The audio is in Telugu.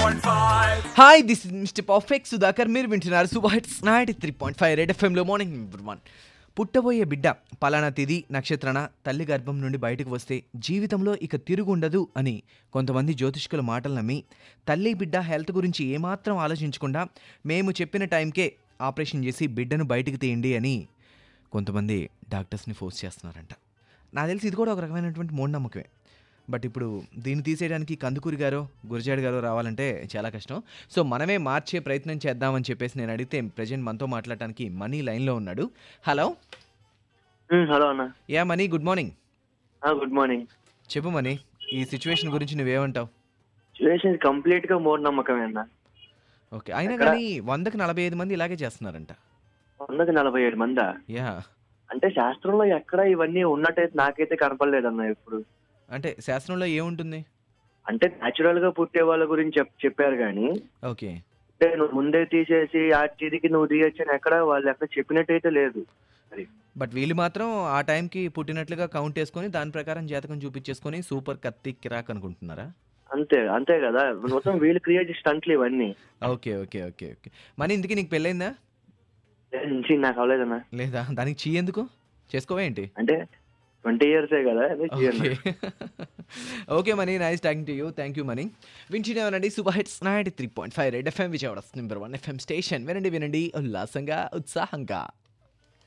93.5 hi this is mister perfect Sudhakar మీరు వింటున్నారు super hits ninety three point five red ఎఫ్ఎంలో మార్నింగ్ నెంబర్ వన్ పుట్టబోయే బిడ్డ పలానా తిది నక్షత్రన తల్లి గర్భం నుండి బయటకు వస్తే జీవితంలో ఇక తిరుగుండదు అని కొంతమంది జ్యోతిష్కుల మాటలు నమ్మి తల్లి బిడ్డ హెల్త్ గురించి ఏమాత్రం ఆలోచించకుండా మేము చెప్పిన టైంకే ఆపరేషన్ చేసి బిడ్డను బయటికి తీయండి అని కొంతమంది డాక్టర్స్ని ఫోర్స్ చేస్తున్నారంట నాకు తెలిసి ఇది కూడా ఒక రకమైనటువంటి మూఢనమ్మకమే బట్ ఇప్పుడు దీన్ని తీసేయడానికి కందుకూరి గారో గురజాడ్ గారో రావాలంటే చాలా కష్టం సో మనమే మార్చే ప్రయత్నం చేద్దామని చెప్పేసి నేను అడిగితే ప్రజెంట్ మనతో మాట్లాడటానికి మనీ లైన్లో ఉన్నాడు హలో ఉమ్, హలో అన్న yeah Mani good morning ah, good morning చెప్పు మనీ ఈ సిచ్యువేషన్ గురించి నువ్వేమంటావు సిచ్యువేషన్ కంప్లీట్ గా మూఢనమ్మకమే అన్న ఓకే అయినా ఎక్కడ? కానీ వందకి నలభై ఐదు మంది ఇలాగే చేస్తున్నారంట వందకి నలభై ఏడు మందా యా అంటే శాస్త్రంలో ఎక్కడ ఇవన్నీ ఉన్నట్టయితే నాకైతే కనపడలేదన్న ఇప్పుడు అంటే శాస్త్రంలో ఏముంటుంది అంటే న్యాచురల్ గా పుట్టే వాళ్ళ గురించి చెప్ చెప్పారు కానీ ఓకే అంటే నువ్వు ముందే తీసేసి ఆ తిరిగి నువ్వు తీయొచ్చు అని ఎక్కడ వాళ్ళు ఎక్కడ చెప్పినట్టయితే లేదు బట్ వీళ్ళు మాత్రం ఆ టైంకి పుట్టినట్లుగా కౌంట్ వేసుకొని దాని ప్రకారం జాతకం చూపించేసుకొని సూపర్ కత్తి కిరాక్ అనుకుంటున్నారా అంతే అంతే కదా మొత్తం వీళ్ళు క్రియేట్ స్టంట్లు ఇవన్నీ okay okay okay okay Mani ఇందుకే నీకు పెళ్ళైందా నుంచి నాకు అవ్వలేదన్న లేదా దానికి చీ ఎందుకు చేసుకోవా ఏంటి అంటే ట్వంటీ ఇయర్సే కదా అదే చేయను. Okay okay Mani nice thank you thank you Mani వింటున్నానండి super hits ninety three point five red FM Vijayawada number one FM station వినండి వినండి ఉల్లాసంగా ఉత్సాహంగా